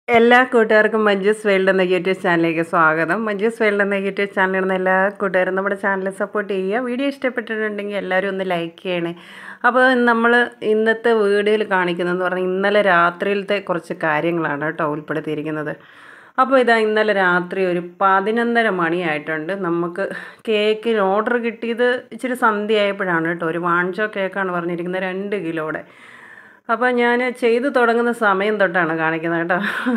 എല്ലാ കൂട്ടുകാർക്കും മഞ്ജുസ് വേൾഡ് എന്ന യൂട്യൂബ് ചാനലിലേക്ക് സ്വാഗതം മഞ്ജുസ് വേൾഡ് എന്ന യൂട്യൂബ് ചാനൽ ഇടുന്ന എല്ലാ കൂട്ടുകാരും നമ്മുടെ ചാനൽ സപ്പോർട്ട് ചെയ്യുക വീഡിയോ ഇഷ്ടപ്പെട്ടിട്ടുണ്ടെങ്കിൽ എല്ലാവരും ഒന്ന് ലൈക്ക് ചെയ്യണേ അപ്പോൾ നമ്മൾ ഇന്നത്തെ വീഡിയോയിൽ കാണിക്കുന്നതെന്ന് പറഞ്ഞാൽ ഇന്നലെ രാത്രിയിലത്തെ കുറച്ച് കാര്യങ്ങളാണ് കേട്ടോ ഉൾപ്പെടുത്തിയിരിക്കുന്നത് അപ്പോൾ ഇതാ ഇന്നലെ രാത്രി ഒരു പതിനൊന്നര മണിയായിട്ടുണ്ട് നമുക്ക് കേക്കിന് ഓർഡർ കിട്ടിയത് ഇച്ചിരി സന്ധ്യയായപ്പോഴാണ് കേട്ടോ ഒരു വാഞ്ചോ കേക്കാണ് പറഞ്ഞിരിക്കുന്നത് രണ്ട് കിലോയുടെ അപ്പോൾ ഞാൻ ചെയ്തു തുടങ്ങുന്ന സമയം തൊട്ടാണ് കാണിക്കുന്നത് കേട്ടോ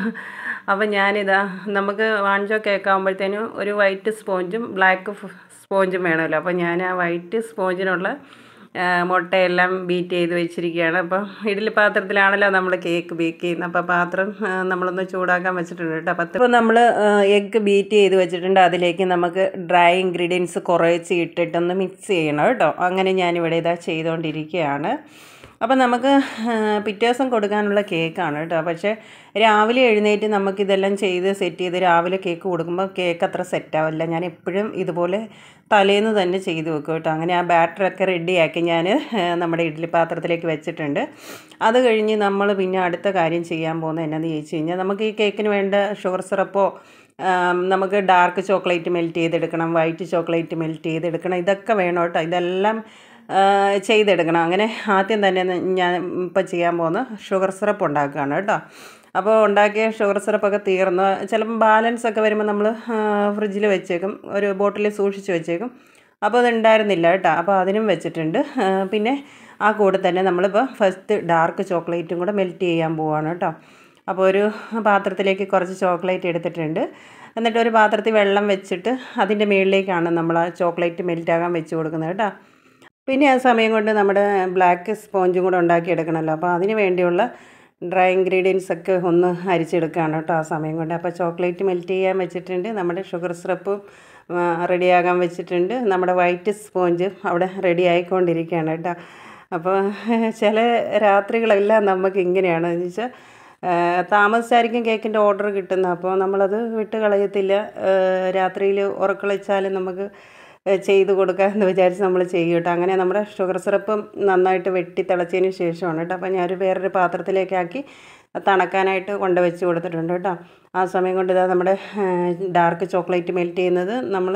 അപ്പോൾ ഞാനിതാ നമുക്ക് വാഞ്ചോ കേക്കാകുമ്പോഴത്തേനും ഒരു വൈറ്റ് സ്പോഞ്ചും ബ്ലാക്ക് സ്പോഞ്ചും വേണമല്ലോ അപ്പോൾ ഞാൻ ആ വൈറ്റ് സ്പോഞ്ചിനുള്ള ആ, മുട്ടയെല്ലാം ബീറ്റ് ചെയ്ത് വെച്ചിരിക്കുകയാണ് അപ്പോൾ ഇഡ്ഡലി പാത്രത്തിലാണല്ലോ നമ്മൾ കേക്ക് ബേക്ക് ചെയ്യുന്നത് അപ്പോൾ പാത്രം ആ, നമ്മളൊന്ന് ചൂടാക്കാൻ വെച്ചിട്ടുണ്ട് കേട്ടോ പത്ത് ഇപ്പോൾ നമ്മൾ എഗ്ഗ് ബീറ്റ് ചെയ്ത് വെച്ചിട്ടുണ്ട് അതിലേക്ക് നമുക്ക് ഡ്രൈ ഇൻഗ്രീഡിയൻസ് കുറേച്ച് ഇട്ടിട്ടൊന്ന് മിക്സ് ചെയ്യണം കേട്ടോ അങ്ങനെ ഞാനിവിടെ ഇതാ ചെയ്തുകൊണ്ടിരിക്കുകയാണ് അപ്പം നമുക്ക് ആ, പിറ്റേ ദിവസം കൊടുക്കാനുള്ള കേക്കാണ് കേട്ടോ പക്ഷേ രാവിലെ എഴുന്നേറ്റ് നമുക്കിതെല്ലാം ചെയ്ത് സെറ്റ് ചെയ്ത് രാവിലെ കേക്ക് കൊടുക്കുമ്പോൾ കേക്ക് അത്ര സെറ്റാവില്ല ഞാൻ എപ്പോഴും ഇതുപോലെ തലേന്ന് തന്നെ ചെയ്ത് വെക്കും കേട്ടോ അങ്ങനെ ആ ബാറ്ററൊക്കെ റെഡിയാക്കി ഞാൻ നമ്മുടെ ഇഡ്ഡലി പാത്രത്തിലേക്ക് വെച്ചിട്ടുണ്ട് അത് കഴിഞ്ഞ് നമ്മൾ പിന്നെ അടുത്ത കാര്യം ചെയ്യാൻ പോകുന്നത് എന്നാന്ന് ചോദിച്ചു കഴിഞ്ഞാൽ നമുക്ക് ഈ കേക്കിന് വേണ്ട ഷുഗർ സിറപ്പോ ആം, നമുക്ക് ഡാർക്ക് ചോക്ലേറ്റ് മെൽറ്റ് ചെയ്തെടുക്കണം വൈറ്റ് ചോക്ലേറ്റ് മെൽറ്റ് ചെയ്തെടുക്കണം ഇതൊക്കെ വേണം കേട്ടോ ഇതെല്ലാം ആ, ചെയ്തെടുക്കണം അങ്ങനെ ആദ്യം തന്നെ ന- ഞാൻ ഇപ്പോൾ ചെയ്യാൻ പോകുന്ന ഷുഗർ സിറപ്പ് ഉണ്ടാക്കുകയാണ് കേട്ടോ അപ്പോൾ ഉണ്ടാക്കിയ ഷുഗർ സിറപ്പൊക്കെ തീർന്ന് ചിലപ്പം ബാലൻസ് ഒക്കെ വരുമ്പോൾ നമ്മൾ ഫ്രിഡ്ജിൽ വെച്ചേക്കും ഒരു ബോട്ടിലിൽ സൂക്ഷിച്ച് വെച്ചേക്കും അപ്പോൾ അത് ഉണ്ടായിരുന്നില്ല കേട്ടോ അപ്പോൾ അതിനും വെച്ചിട്ടുണ്ട് ആ, പിന്നെ ആ കൂടെ തന്നെ നമ്മളിപ്പോൾ ഫസ്റ്റ് ഡാർക്ക് ചോക്ലേറ്റും കൂടെ മെൽറ്റ് ചെയ്യാൻ പോവുകയാണ് കേട്ടോ അപ്പോൾ ഒരു പാത്രത്തിലേക്ക് കുറച്ച് ചോക്ലേറ്റ് എടുത്തിട്ടുണ്ട് എന്നിട്ട് ഒരു പാത്രത്തിൽ വെള്ളം വെച്ചിട്ട് അതിൻ്റെ മുകളിലേക്കാണ് നമ്മൾ ആ ചോക്ലേറ്റ് മെൽറ്റാകാൻ വെച്ച് കൊടുക്കുന്നത് കേട്ടോ പിന്നെ ആ സമയം കൊണ്ട് നമ്മുടെ ബ്ലാക്ക് സ്പോഞ്ചും കൂടെ ഉണ്ടാക്കിയെടുക്കണമല്ലോ അപ്പോൾ അതിന് വേണ്ടിയുള്ള ഡ്രൈ ഇൻഗ്രീഡിയൻസ് ഒക്കെ ഒന്ന് അരിച്ചെടുക്കുകയാണ് കേട്ടോ ആ സമയം കൊണ്ട് അപ്പോൾ ചോക്ലേറ്റ് മെൽറ്റ് ചെയ്യാൻ വെച്ചിട്ടുണ്ട് നമ്മുടെ ഷുഗർ സിറപ്പും റെഡിയാകാൻ വെച്ചിട്ടുണ്ട് നമ്മുടെ വൈറ്റ് സ്പോഞ്ച് അവിടെ റെഡി ആയിക്കൊണ്ടിരിക്കുകയാണ് കേട്ടോ അപ്പോൾ ചില രാത്രികളെല്ലാം നമുക്ക് ഇങ്ങനെയാണ് എന്ന് വെച്ചാൽ താമസിച്ചായിരിക്കും കേക്കിൻ്റെ ഓർഡർ കിട്ടുന്നത് അപ്പോൾ നമ്മളത് വിട്ട് കളയത്തില്ല രാത്രിയിൽ ഉറക്കളിച്ചാലും നമുക്ക് ഏഹ് ചെയ്ത് കൊടുക്കാം എന്ന് വിചാരിച്ച് നമ്മൾ ചെയ്യും കേട്ടോ അങ്ങനെ നമ്മുടെ ഷുഗർ സിറപ്പും നന്നായിട്ട് വെട്ടി തിളച്ചതിന് ശേഷമാണ് കേട്ടോ അപ്പോൾ ഞാനൊരു വേറൊരു പാത്രത്തിലേക്കാക്കി തണക്കാനായിട്ട് കൊണ്ട് വെച്ച് കൊടുത്തിട്ടുണ്ട് കേട്ടോ ആ സമയം കൊണ്ട് ഇതാ നമ്മുടെ ഡാർക്ക് ചോക്ലേറ്റ് മെൽറ്റ് ചെയ്യുന്നത് നമ്മൾ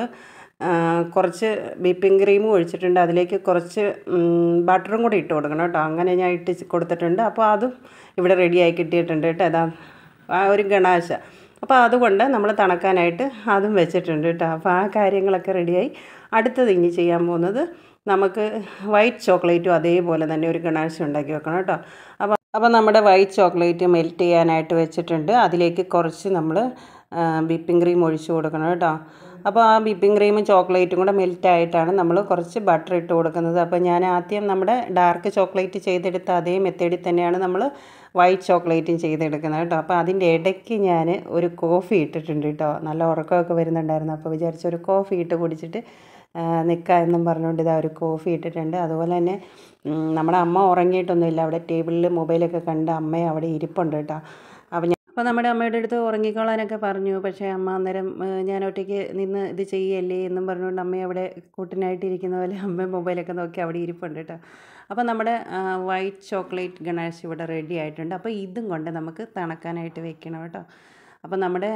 കുറച്ച് വിപ്പിംഗ് ക്രീമും ഒഴിച്ചിട്ടുണ്ട് അതിലേക്ക് കുറച്ച് ബട്ടറും കൂടി ഇട്ട് കൊടുക്കണം കേട്ടോ അങ്ങനെ ഞാൻ ഇട്ട് കൊടുത്തിട്ടുണ്ട് അപ്പോൾ അതും ഇവിടെ റെഡിയായി കിട്ടിയിട്ടുണ്ട് കേട്ടോ ഇതാ ആ ഒരു ഗണാശ അപ്പോൾ അതുകൊണ്ട് നമ്മൾ തണക്കാനായിട്ട് അതും വെച്ചിട്ടുണ്ട് കേട്ടോ അപ്പോൾ ആ കാര്യങ്ങളൊക്കെ റെഡിയായി അടുത്തത് ഇനി ചെയ്യാൻ പോകുന്നത് നമുക്ക് വൈറ്റ് ചോക്ലേറ്റും അതേപോലെ തന്നെ ഒരു ഗണാശ ഉണ്ടാക്കി വെക്കണം കേട്ടോ അപ്പോൾ അപ്പോൾ നമ്മുടെ വൈറ്റ് ചോക്ലേറ്റ് മെൽറ്റ് ചെയ്യാനായിട്ട് വെച്ചിട്ടുണ്ട് അതിലേക്ക് കുറച്ച് നമ്മൾ വിപ്പിംഗ് ക്രീം ഒഴിച്ച് കൊടുക്കണം കേട്ടോ അപ്പോൾ ആ വിപ്പിംഗ് ക്രീമും ചോക്ലേറ്റും കൂടെ മെൽറ്റ് ആയിട്ടാണ് നമ്മൾ കുറച്ച് ബട്ടർ ഇട്ട് കൊടുക്കുന്നത് അപ്പോൾ ഞാൻ ആദ്യം നമ്മുടെ ഡാർക്ക് ചോക്ലേറ്റ് ചെയ്തെടുത്ത അതേ മെത്തേഡിൽ തന്നെയാണ് നമ്മൾ വൈറ്റ് ചോക്ലേറ്റും ചെയ്തെടുക്കുന്നത് കേട്ടോ അപ്പോൾ അതിൻ്റെ ഇടയ്ക്ക് ഞാൻ ഒരു കോഫി ഇട്ടിട്ടുണ്ട് കേട്ടോ നല്ല ഉറക്കമൊക്കെ വരുന്നുണ്ടായിരുന്നു അപ്പോൾ വിചാരിച്ച ഒരു കോഫി ഇട്ട് കുടിച്ചിട്ട് നിൽക്കുക എന്നും പറഞ്ഞുകൊണ്ട് ഇതാ ഒരു കോഫി ഇട്ടിട്ടുണ്ട് അതുപോലെ തന്നെ ഉം, നമ്മുടെ അമ്മ ഉറങ്ങിയിട്ടൊന്നുമില്ല അവിടെ ടേബിളിൽ മൊബൈലൊക്കെ കണ്ട് അമ്മ അവിടെ ഇരിപ്പുണ്ട് കേട്ടോ അപ്പോൾ ഞാൻ അപ്പോൾ നമ്മുടെ അമ്മയുടെ അടുത്ത് ഉറങ്ങിക്കോളാനൊക്കെ പറഞ്ഞു പക്ഷേ അമ്മ അന്നേരം ഏഹ്, ഞാൻ ഒറ്റയ്ക്ക് നിന്ന് ഇത് ചെയ്യല്ലേ എന്നും പറഞ്ഞുകൊണ്ട് അമ്മ അവിടെ കൂട്ടിനായിട്ടിരിക്കുന്ന പോലെ അമ്മ മൊബൈലൊക്കെ നോക്കി അവിടെ ഇരിപ്പുണ്ട് കേട്ടോ അപ്പോൾ നമ്മുടെ വൈറ്റ് ചോക്ലേറ്റ് ഗണേഷ് ഇവിടെ റെഡി ആയിട്ടുണ്ട് അപ്പോൾ ഇതും കൊണ്ട് നമുക്ക് തണക്കാനായിട്ട് വെക്കണം കേട്ടോ അപ്പോൾ നമ്മുടെ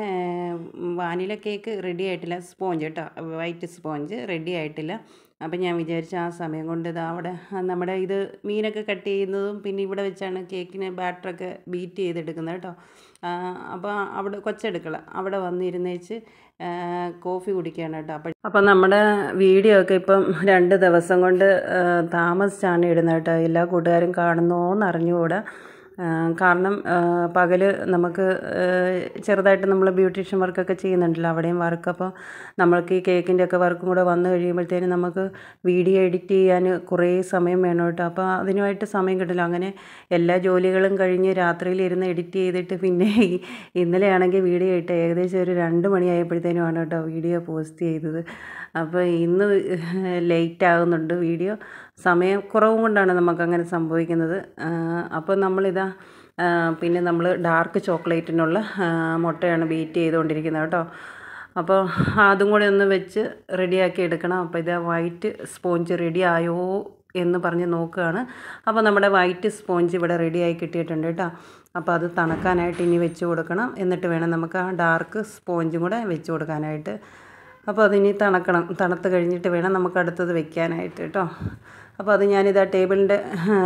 വാനില കേക്ക് റെഡി ആയിട്ടില്ല സ്പോഞ്ച് കേട്ടോ വൈറ്റ് സ്പോഞ്ച് റെഡി ആയിട്ടില്ല അപ്പോൾ ഞാൻ വിചാരിച്ചു ആ സമയം കൊണ്ട് ഇത് അവിടെ ആ നമ്മുടെ ഇത് മീനൊക്കെ കട്ട് ചെയ്യുന്നതും പിന്നെ ഇവിടെ വെച്ചാണ് കേക്കിന് ബാറ്ററൊക്കെ ബീറ്റ് ചെയ്തെടുക്കുന്നത് കേട്ടോ ആ, അപ്പോൾ അവിടെ കൊച്ചെടുക്കള അവിടെ വന്നിരുന്നേച്ച് ആ, കോഫി കുടിക്കുകയാണ് കേട്ടോ അപ്പോൾ അപ്പോൾ നമ്മുടെ വീഡിയോ ഒക്കെ ഇപ്പം രണ്ട് ദിവസം കൊണ്ട് ആ, താമസിച്ചാണ് ഇടുന്നത് കേട്ടോ എല്ലാ കൂട്ടുകാരും കാണുന്നോന്ന് അറിഞ്ഞുകൂടാ ആ, കാരണം പകൽ നമുക്ക് ആ, ചെറുതായിട്ട് നമ്മൾ ബ്യൂട്ടീഷ്യൻ വർക്കൊക്കെ ചെയ്യുന്നുണ്ടല്ലോ അവിടെയും വർക്ക് അപ്പോൾ നമ്മൾക്ക് ഈ കേക്കിൻ്റെ ഒക്കെ വർക്കും കൂടെ വന്നു കഴിയുമ്പോഴത്തേനും നമുക്ക് വീഡിയോ എഡിറ്റ് ചെയ്യാൻ കുറേ സമയം വേണം കേട്ടോ അപ്പോൾ അതിനുമായിട്ട് സമയം കിട്ടില്ല അങ്ങനെ എല്ലാ ജോലികളും കഴിഞ്ഞ് രാത്രിയിൽ ഇരുന്ന് എഡിറ്റ് ചെയ്തിട്ട് പിന്നെ ഈ ഇന്നലെയാണെങ്കിൽ വീഡിയോ ഇട്ട് ഏകദേശം ഒരു രണ്ട് മണിയായപ്പോഴത്തേനുമാണ് കേട്ടോ വീഡിയോ പോസ്റ്റ് ചെയ്തത് അപ്പോൾ ഇന്ന് ലേറ്റ് ആകുന്നുണ്ട് വീഡിയോ സമയം കുറവും കൊണ്ടാണ് നമുക്കങ്ങനെ സംഭവിക്കുന്നത് ആ, അപ്പോൾ നമ്മളിതാ ആ, പിന്നെ നമ്മൾ ഡാർക്ക് ചോക്ലേറ്റിനുള്ള ആ, മുട്ടയാണ് ബീറ്റ് ചെയ്തുകൊണ്ടിരിക്കുന്നത് കേട്ടോ അപ്പോൾ അതും കൂടി ഒന്ന് വെച്ച് റെഡിയാക്കി എടുക്കണം അപ്പോൾ ഇത് വൈറ്റ് സ്പോഞ്ച് റെഡി ആയോ എന്ന് പറഞ്ഞ് നോക്കുകയാണ് അപ്പോൾ നമ്മുടെ വൈറ്റ് സ്പോഞ്ച് ഇവിടെ റെഡിയായി കിട്ടിയിട്ടുണ്ട് കേട്ടോ അപ്പോൾ അത് തണുക്കാനായിട്ട് ഇനി വെച്ച് കൊടുക്കണം എന്നിട്ട് വേണം നമുക്ക് ആ ഡാർക്ക് സ്പോഞ്ചും കൂടെ വെച്ച് കൊടുക്കാനായിട്ട് അപ്പോൾ അതിനി തണുക്കണം തണുത്ത് കഴിഞ്ഞിട്ട് വേണം നമുക്ക് അടുത്തത് വെക്കാനായിട്ട് കേട്ടോ അപ്പോൾ അത് ഞാനിതാ ടേബിളിൻ്റെ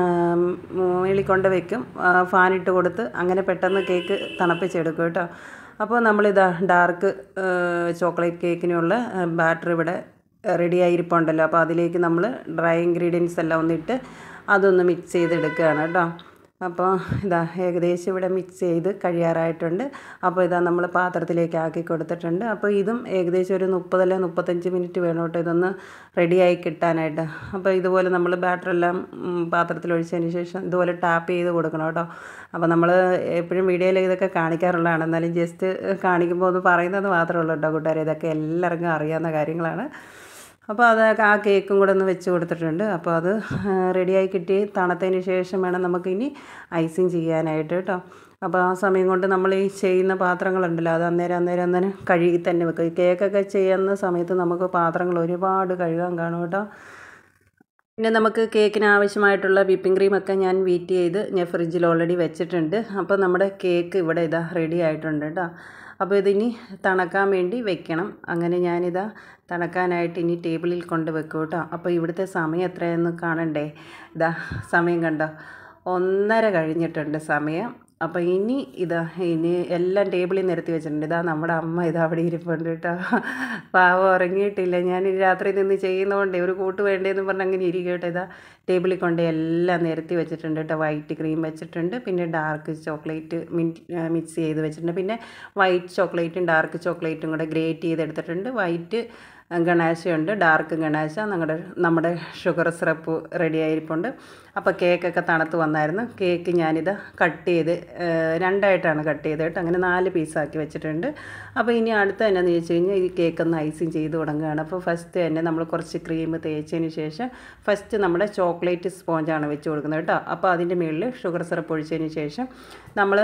മുകളിൽ കൊണ്ട് വെക്കും ആ, ഫാനിട്ട് കൊടുത്ത് അങ്ങനെ പെട്ടെന്ന് കേക്ക് തണുപ്പിച്ചെടുക്കും കേട്ടോ അപ്പോൾ നമ്മളിതാ ഡാർക്ക് ചോക്ലേറ്റ് കേക്കിനുള്ള ബാറ്റർ ഇവിടെ റെഡി ആയിരിപ്പുണ്ടല്ലോ അപ്പോൾ അതിലേക്ക് നമ്മൾ ഡ്രൈ ഇൻഗ്രീഡിയൻസ് എല്ലാം ഒന്നിട്ട് അതൊന്ന് മിക്സ് ചെയ്തെടുക്കുകയാണ് കേട്ടോ അപ്പോൾ ഇതാ ഏകദേശം ഇവിടെ മിക്സ് ചെയ്ത് കഴിയാറായിട്ടുണ്ട് അപ്പോൾ ഇതാ നമ്മൾ പാത്രത്തിലേക്ക് ആക്കി കൊടുത്തിട്ടുണ്ട് അപ്പോൾ ഇതും ഏകദേശം ഒരു മുപ്പതല്ല മുപ്പത്തഞ്ച് മിനിറ്റ് വേണം കേട്ടോ ഇതൊന്ന് റെഡിയായി കിട്ടാനായിട്ട് അപ്പോൾ ഇതുപോലെ നമ്മൾ ബാറ്ററെല്ലാം ഉം, പാത്രത്തിൽ ഒഴിച്ചതിന് ശേഷം ഇതുപോലെ ടാപ്പ് ചെയ്ത് കൊടുക്കണം കേട്ടോ അപ്പോൾ നമ്മൾ എപ്പോഴും വീഡിയോയിൽ ഇതൊക്കെ കാണിക്കാറുള്ളതാണ് എന്നാലും ജസ്റ്റ് കാണിക്കുമ്പോൾ ഒന്ന് പറയുന്നത് മാത്രമേ ഉള്ളൂ കേട്ടോ കൂട്ടുകാരെ ഇതൊക്കെ എല്ലാവർക്കും അറിയാവുന്ന കാര്യങ്ങളാണ് അപ്പോൾ അത് ആ കേക്കും കൂടെ ഒന്ന് വെച്ച് കൊടുത്തിട്ടുണ്ട് അപ്പോൾ അത് റെഡിയായി കിട്ടി തണുത്തതിന് ശേഷം വേണം നമുക്കിനി ഐസിങ് ചെയ്യാനായിട്ട് കേട്ടോ അപ്പോൾ ആ സമയം കൊണ്ട് നമ്മൾ ഈ ചെയ്യുന്ന പാത്രങ്ങളുണ്ടല്ലോ അത് അന്നേരം അന്നേരം അന്നേരം കഴുകി തന്നെ വെക്കും ഈ കേക്കൊക്കെ ചെയ്യുന്ന സമയത്ത് നമുക്ക് പാത്രങ്ങൾ ഒരുപാട് കഴുകാൻ കാണും കേട്ടോ പിന്നെ നമുക്ക് കേക്കിന് ആവശ്യമായിട്ടുള്ള വിപ്പിംഗ് ക്രീമൊക്കെ ഞാൻ വീറ്റ് ചെയ്ത് ഞാൻ ഫ്രിഡ്ജിൽ ഓൾറെഡി വെച്ചിട്ടുണ്ട് അപ്പോൾ നമ്മുടെ കേക്ക് ഇവിടെ ഇതാ റെഡി ആയിട്ടുണ്ട് കേട്ടോ അപ്പോൾ ഇതിനി തണുക്കാൻ വേണ്ടി വെക്കണം അങ്ങനെ ഞാനിതാ തണുക്കാനായിട്ട് ഇനി ടേബിളിൽ കൊണ്ട് വെക്കും കേട്ടോ അപ്പോൾ ഇവിടുത്തെ സമയം എത്രയെന്ന് കാണണ്ടേ ഇതാ സമയം കണ്ടോ ഒന്നര കഴിഞ്ഞിട്ടുണ്ട് സമയം അപ്പോൾ ഇനി ഇതാ ഇനി എല്ലാം ടേബിളിൽ നിരത്തി വെച്ചിട്ടുണ്ട് ഇതാ നമ്മുടെ അമ്മ ഇതാ അവിടെ ഇരിപ്പുണ്ട് കേട്ടോ പാവം ഉറങ്ങിയിട്ടില്ല ഞാൻ ഈ രാത്രി നിന്ന് ചെയ്യുന്നതുകൊണ്ട് ഒരു കൂട്ട് വേണ്ടേന്ന് പറഞ്ഞ് അങ്ങനെ ഇരിക്കും കേട്ടോ ഇതാ ടേബിളിൽ കൊണ്ട് എല്ലാം നിരത്തി വെച്ചിട്ടുണ്ട് കേട്ടോ വൈറ്റ് ക്രീം വെച്ചിട്ടുണ്ട് പിന്നെ ഡാർക്ക് ചോക്ലേറ്റ് മിക്സ് ചെയ്ത് വെച്ചിട്ടുണ്ട് പിന്നെ വൈറ്റ് ചോക്ലേറ്റും ഡാർക്ക് ചോക്ലേറ്റും കൂടെ ഗ്രേറ്റ് ചെയ്തെടുത്തിട്ടുണ്ട് വൈറ്റ് ഗണാശയുണ്ട് ഡാർക്ക് ഗണാശ നമ്മുടെ നമ്മുടെ ഷുഗർ സിറപ്പ് റെഡി ആയിരിപ്പുണ്ട് അപ്പോൾ കേക്കൊക്കെ തണുത്ത് വന്നായിരുന്നു കേക്ക് ഞാനിത് കട്ട് ചെയ്ത് ഏഹ്, രണ്ടായിട്ടാണ് കട്ട് ചെയ്ത് കേട്ടോ അങ്ങനെ നാല് പീസാക്കി വെച്ചിട്ടുണ്ട് അപ്പോൾ ഇനി അടുത്ത എന്നാന്ന് ചോദിച്ചു കഴിഞ്ഞാൽ ഈ കേക്ക് ഒന്ന് ഐസിങ് ചെയ്ത് തുടങ്ങുകയാണ് അപ്പോൾ ഫസ്റ്റ് തന്നെ നമ്മൾ കുറച്ച് ക്രീം തേച്ചതിന് ശേഷം ഫസ്റ്റ് നമ്മുടെ ചോക്ലേറ്റ് സ്പോഞ്ചാണ് വെച്ച് കൊടുക്കുന്നത് കേട്ടോ അപ്പോൾ അതിൻ്റെ മുകളിൽ ഷുഗർ സിറപ്പ് ഒഴിച്ചതിന് ശേഷം നമ്മൾ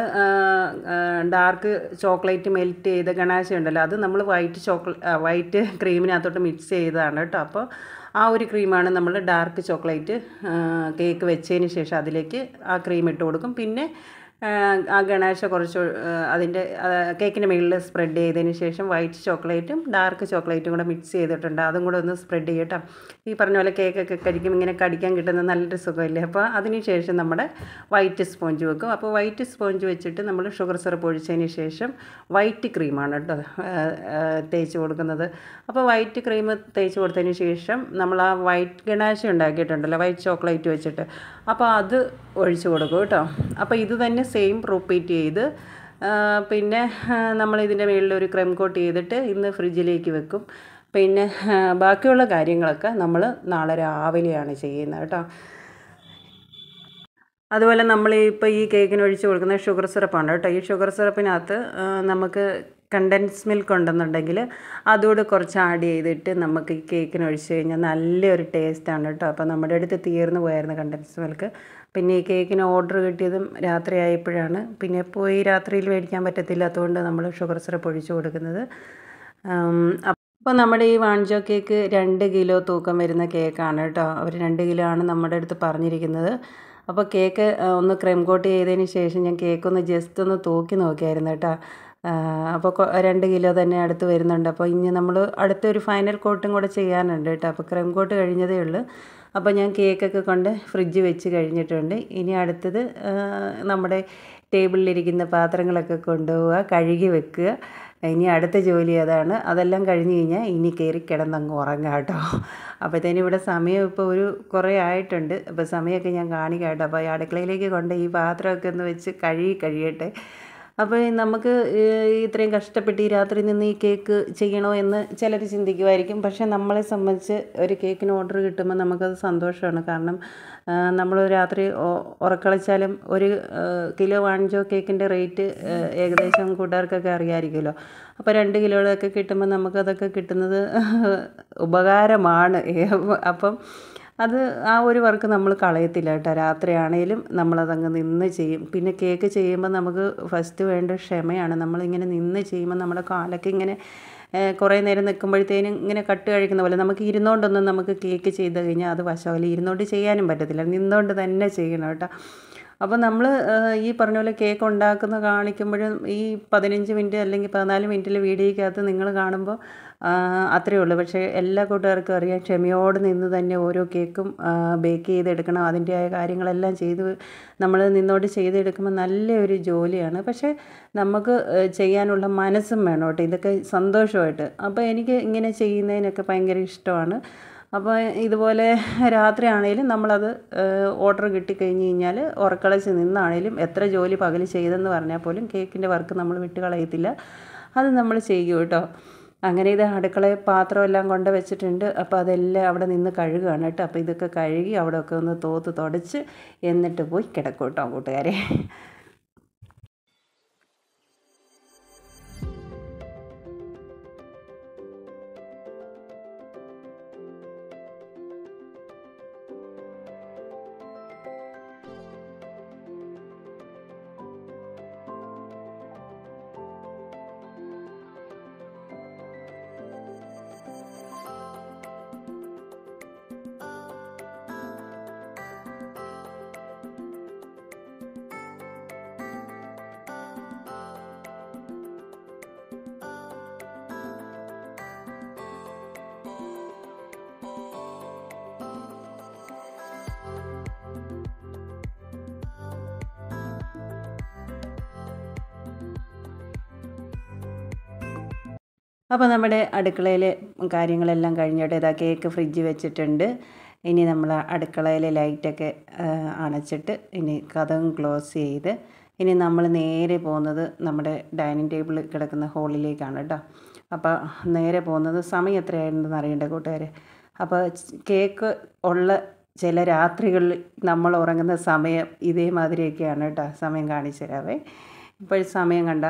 ഡാർക്ക് ചോക്ലേറ്റ് മെൽറ്റ് ചെയ്ത ഗണാശ ഉണ്ടല്ലോ അത് നമ്മൾ വൈറ്റ് ചോക്ലേ വൈറ്റ് ക്രീമിനകത്തോട്ട് മിക്സ് ചെയ്തതാണ് കേട്ടോ അപ്പോൾ ആ ഒരു ക്രീമാണ് നമ്മൾ ഡാർക്ക് ചോക്ലേറ്റ് കേക്ക് വെച്ചതിന് ശേഷം അതിലേക്ക് ആ ക്രീം ഇട്ട് കൊടുക്കും പിന്നെ ആ, ആ ഗണേശ കുറച്ച് ആ, അതിൻ്റെ ആ, കേക്കിൻ്റെ മുകളിൽ സ്പ്രെഡ് ചെയ്തതിന് ശേഷം വൈറ്റ് ചോക്ലേറ്റും ഡാർക്ക് ചോക്ലേറ്റും കൂടെ മിക്സ് ചെയ്തിട്ടുണ്ട് അതും കൂടെ ഒന്ന് സ്പ്രെഡ് ചെയ്യട്ടോ ഈ പറഞ്ഞ പോലെ കേക്കൊക്കെ കഴിക്കും ഇങ്ങനെ കടിക്കാൻ കിട്ടുന്ന നല്ലൊരു സുഖമില്ലേ അപ്പോൾ അതിന് ശേഷം നമ്മുടെ വൈറ്റ് സ്പോഞ്ച് വെക്കും അപ്പോൾ വൈറ്റ് സ്പോഞ്ച് വെച്ചിട്ട് നമ്മൾ ഷുഗർ സിറപ്പ് ഒഴിച്ചതിന് ശേഷം വൈറ്റ് ക്രീമാണ് കേട്ടോ ആ, ആ, തേച്ച് കൊടുക്കുന്നത് അപ്പോൾ വൈറ്റ് ക്രീം തേച്ച് കൊടുത്തതിന് ശേഷം നമ്മൾ ആ വൈറ്റ് ഗണാശ ഉണ്ടാക്കിയിട്ടുണ്ടല്ലോ വൈറ്റ് ചോക്ലേറ്റ് വെച്ചിട്ട് അപ്പോൾ അത് ഒഴിച്ച് കൊടുക്കും കേട്ടോ അപ്പോൾ ഇത് തന്നെ സെയിം റിപ്പീറ്റ് ചെയ്ത് ആ, പിന്നെ നമ്മൾ ഇതിൻ്റെ മുകളിൽ ഒരു ക്രീം കോട്ട് ചെയ്തിട്ട് ഇന്ന് ഫ്രിഡ്ജിലേക്ക് വെക്കും പിന്നെ ആ, ബാക്കിയുള്ള കാര്യങ്ങളൊക്കെ നമ്മൾ നാളെ രാവിലെയാണ് ചെയ്യുന്നത് കേട്ടോ അതുപോലെ നമ്മൾ ഇപ്പോൾ ഈ കേക്കിന് ഒഴിച്ച് കൊടുക്കുന്ന ഷുഗർ സിറപ്പാണ് കേട്ടോ ഈ ഷുഗർ സിറപ്പിനകത്ത് ആ, നമുക്ക് കണ്ടൻസ് മിൽക്ക് ഉണ്ടെന്നുണ്ടെങ്കിൽ അതുകൂടെ കുറച്ച് ആഡ് ചെയ്തിട്ട് നമുക്ക് ഈ കേക്കിന് ഒഴിച്ച് കഴിഞ്ഞാൽ നല്ലൊരു ടേസ്റ്റാണ് കേട്ടോ അപ്പോൾ നമ്മുടെ അടുത്ത് തീർന്നു പോയായിരുന്നു കണ്ടൻസ് മിൽക്ക് പിന്നെ ഈ കേക്കിന് ഓർഡർ കിട്ടിയതും രാത്രി ആയപ്പോഴാണ് പിന്നെ പോയി രാത്രിയിൽ മേടിക്കാൻ പറ്റത്തില്ലാത്തതുകൊണ്ട് നമ്മൾ ഷുഗർ സിറപ്പ് ഒഴിച്ച് കൊടുക്കുന്നത് അപ്പോൾ നമ്മുടെ ഈ വാൺജോ കേക്ക് രണ്ട് കിലോ തൂക്കം വരുന്ന കേക്കാണ് കേട്ടോ അവർ രണ്ട് കിലോ ആണ് നമ്മുടെ അടുത്ത് പറഞ്ഞിരിക്കുന്നത് അപ്പോൾ കേക്ക് ആ, ഒന്ന് ക്രീം കോട്ട് ചെയ്തതിന് ശേഷം ഞാൻ കേക്ക് ഒന്ന് ജസ്റ്റ് ഒന്ന് തൂക്കി നോക്കിയായിരുന്നു കേട്ടോ ആ, അപ്പോൾ കൊ- രണ്ട് കിലോ തന്നെ അടുത്ത് വരുന്നുണ്ട് അപ്പോൾ ഇനി നമ്മൾ അടുത്തൊരു ഫൈനൽ കോട്ടും കൂടെ ചെയ്യാനുണ്ട് കേട്ടോ അപ്പോൾ ക്രീം കോട്ട് കഴിഞ്ഞതേ ഉള്ളൂ അപ്പോൾ ഞാൻ കേക്കൊക്കെ കൊണ്ട് ഫ്രിഡ്ജ് വെച്ച് കഴിഞ്ഞിട്ടുണ്ട് ഇനി അടുത്തത് ആ, നമ്മുടെ ടേബിളിലിരിക്കുന്ന പാത്രങ്ങളൊക്കെ കൊണ്ടുപോവുക കഴുകി വെക്കുക ഇനി അടുത്ത ജോലി അതാണ് അതെല്ലാം കഴിഞ്ഞ് കഴിഞ്ഞാൽ ഇനി കയറി കിടന്നങ്ങ് ഉറങ്ങാം കേട്ടോ അപ്പോഴത്തേനും ഇവിടെ സമയം ഇപ്പോൾ ഒരു കുറേ ആയിട്ടുണ്ട് അപ്പോൾ സമയമൊക്കെ ഞാൻ കാണിക്കാം കേട്ടോ അപ്പോൾ ഈ അടുക്കളയിലേക്ക് കൊണ്ട് ഈ പാത്രമൊക്കെ ഒന്ന് വെച്ച് കഴുകി കഴിയട്ടെ അപ്പോൾ ഈ നമുക്ക് ഏഹ്, ഇത്രയും കഷ്ടപ്പെട്ട് ഈ രാത്രി നിന്ന് ഈ കേക്ക് ചെയ്യണോ എന്ന് ചിലർ ചിന്തിക്കുമായിരിക്കും പക്ഷേ നമ്മളെ സംബന്ധിച്ച് ഒരു കേക്കിന് ഓർഡർ കിട്ടുമ്പോൾ നമുക്കത് സന്തോഷമാണ് കാരണം നമ്മൾ രാത്രി ഒ- ഉറക്കളിച്ചാലും ഒരു ഏഹ്, കിലോ വാങ്ങിച്ചോ കേക്കിൻ്റെ റേറ്റ് ഏഹ്, ഏകദേശം കൂട്ടുകാർക്കൊക്കെ അറിയാമായിരിക്കുമല്ലോ അപ്പോൾ രണ്ട് കിലോയൊക്കെ കിട്ടുമ്പോൾ നമുക്കതൊക്കെ കിട്ടുന്നത് ഉപകാരമാണ് അപ്പം അത് ആ ഒരു വർക്ക് നമ്മൾ കളയത്തില്ല കേട്ടോ രാത്രിയാണേലും നമ്മളതങ്ങ് നിന്ന് ചെയ്യും പിന്നെ കേക്ക് ചെയ്യുമ്പോൾ നമുക്ക് ഫസ്റ്റ് വേണ്ട ക്ഷമയാണ് നമ്മളിങ്ങനെ നിന്ന് ചെയ്യുമ്പോൾ നമ്മുടെ കാലൊക്കെ ഇങ്ങനെ ഏഹ്, കുറേ നേരം നിൽക്കുമ്പോഴത്തേനും ഇങ്ങനെ കട്ട് കഴിക്കുന്ന പോലെ നമുക്ക് ഇരുന്നുകൊണ്ടൊന്നും നമുക്ക് കേക്ക് ചെയ്ത് കഴിഞ്ഞാൽ അത് വശമല്ല ഇരുന്നുകൊണ്ട് ചെയ്യാനും പറ്റത്തില്ല നിന്നുകൊണ്ട് തന്നെ ചെയ്യണം കേട്ടോ അപ്പോൾ നമ്മൾ ഈ പറഞ്ഞ പോലെ കേക്ക് ഉണ്ടാക്കുന്ന കാണിക്കുമ്പോഴും ഈ പതിനഞ്ച് മിനിറ്റ് അല്ലെങ്കിൽ പതിനാല് മിനിറ്റിൽ വീഡിയോയ്ക്കകത്ത് നിങ്ങൾ കാണുമ്പോൾ ആ, അത്രയേ ഉള്ളൂ പക്ഷേ എല്ലാ കൂട്ടുകാർക്കും അറിയാം ക്ഷമയോടെ നിന്ന് തന്നെ ഓരോ കേക്കും ബേക്ക് ചെയ്തെടുക്കണം അതിൻ്റെതായ കാര്യങ്ങളെല്ലാം ചെയ്ത് നമ്മൾ നിന്നോട് ചെയ്തെടുക്കുമ്പോൾ നല്ലൊരു ജോലിയാണ് പക്ഷേ നമുക്ക് ഏഹ്, ചെയ്യാനുള്ള മനസ്സും വേണം കേട്ടോ ഇതൊക്കെ സന്തോഷമായിട്ട് അപ്പോൾ എനിക്ക് ഇങ്ങനെ ചെയ്യുന്നതിനൊക്കെ ഭയങ്കര ഇഷ്ടമാണ് അപ്പോൾ ഇതുപോലെ രാത്രി ആണെങ്കിലും നമ്മളത് ഓർഡർ കിട്ടിക്കഴിഞ്ഞ് കഴിഞ്ഞാൽ ഉറക്കളച്ച് നിന്നാണേലും എത്ര ജോലി പകൽ ചെയ്തെന്ന് പറഞ്ഞാൽ പോലും കേക്കിൻ്റെ വർക്ക് നമ്മൾ വിട്ട് കളയത്തില്ല അത് നമ്മൾ ചെയ്യും കേട്ടോ അങ്ങനെ ഇത് അടുക്കളയിൽ പാത്രമെല്ലാം കൊണ്ട് വെച്ചിട്ടുണ്ട് അപ്പോൾ അതെല്ലാം അവിടെ നിന്ന് കഴുകുകയാണ് കേട്ടോ അപ്പോൾ ഇതൊക്കെ കഴുകി അവിടെ ഒക്കെ ഒന്ന് തോത്ത് തുടച്ച് എന്നിട്ട് പോയി കിടക്കും കേട്ടോ കൂട്ടുകാരെ അപ്പോൾ നമ്മുടെ അടുക്കളയിലെ കാര്യങ്ങളെല്ലാം കഴിഞ്ഞോട്ടെ ഇതാ കേക്ക് ഫ്രിഡ്ജ് വെച്ചിട്ടുണ്ട് ഇനി നമ്മൾ അടുക്കളയിലെ ലൈറ്റൊക്കെ ആ, അണച്ചിട്ട് ഇനി കഥവും ക്ലോസ് ചെയ്ത് ഇനി നമ്മൾ നേരെ പോകുന്നത് നമ്മുടെ ഡൈനിങ് ടേബിൾ കിടക്കുന്ന ഹോളിലേക്കാണ് കേട്ടോ അപ്പോൾ നേരെ പോകുന്നത് സമയം എത്രയായിട്ടുണ്ടെന്ന് അറിയണ്ടേ കൂട്ടുകാരെ അപ്പോൾ കേക്ക് ഉള്ള ചില രാത്രികളിൽ നമ്മൾ ഉറങ്ങുന്ന സമയം ഇതേമാതിരിയൊക്കെയാണ് കേട്ടോ സമയം കാണിച്ചു തരാവേ ഇപ്പോൾ സമയം കണ്ട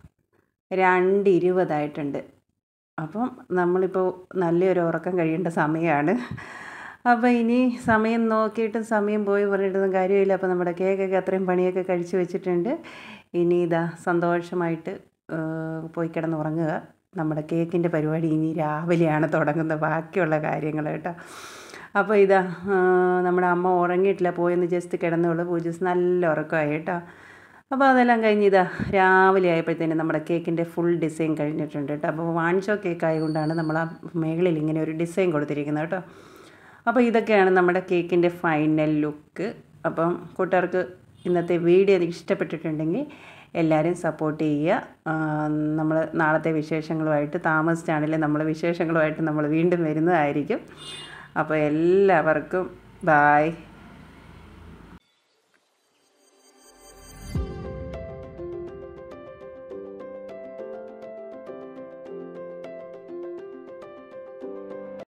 രണ്ട് ഇരുപതായിട്ടുണ്ട് അപ്പം നമ്മളിപ്പോൾ നല്ലൊരു ഉറക്കം കഴിയേണ്ട സമയമാണ് അപ്പോൾ ഇനി സമയം നോക്കിയിട്ട് സമയം പോയി പറഞ്ഞിട്ടൊന്നും കാര്യമില്ല അപ്പോൾ നമ്മുടെ കേക്കൊക്കെ അത്രയും പണിയൊക്കെ കഴിച്ച് വെച്ചിട്ടുണ്ട് ഇനി ഇതാ സന്തോഷമായിട്ട് ആ, പോയി കിടന്ന് ഉറങ്ങുക നമ്മുടെ കേക്കിൻ്റെ പരിപാടി ഇനി രാവിലെയാണ് തുടങ്ങുന്നത് ബാക്കിയുള്ള കാര്യങ്ങൾ കേട്ടോ അപ്പോൾ ഇതാ ആ, നമ്മുടെ അമ്മ ഉറങ്ങിയിട്ടില്ല പോയെന്ന് ജസ്റ്റ് കിടന്നുള്ളൂ പൂജസ് നല്ല ഉറക്കമായി കേട്ടോ അപ്പോൾ അതെല്ലാം കഴിഞ്ഞ് ഇതാ രാവിലെ ആയപ്പോഴത്തേനും നമ്മുടെ കേക്കിൻ്റെ ഫുൾ ഡിസൈൻ കഴിഞ്ഞിട്ടുണ്ട് കേട്ടോ അപ്പോൾ വാണിഷോ കേക്ക് ആയതുകൊണ്ടാണ് നമ്മൾ ആ മേളിൽ ഇങ്ങനെ ഒരു ഡിസൈൻ കൊടുത്തിരിക്കുന്നത് കേട്ടോ അപ്പോൾ ഇതൊക്കെയാണ് നമ്മുടെ കേക്കിൻ്റെ ഫൈനൽ ലുക്ക് അപ്പം കൂട്ടുകാർക്ക് ഇന്നത്തെ വീഡിയോ ഇഷ്ടപ്പെട്ടിട്ടുണ്ടെങ്കിൽ എല്ലാവരും സപ്പോർട്ട് ചെയ്യുക നമ്മൾ നാളത്തെ വിശേഷങ്ങളുമായിട്ട് താമസിച്ചാണെങ്കിലും നമ്മൾ വിശേഷങ്ങളുമായിട്ട് നമ്മൾ വീണ്ടും വരുന്നതായിരിക്കും അപ്പോൾ എല്ലാവർക്കും ബായ്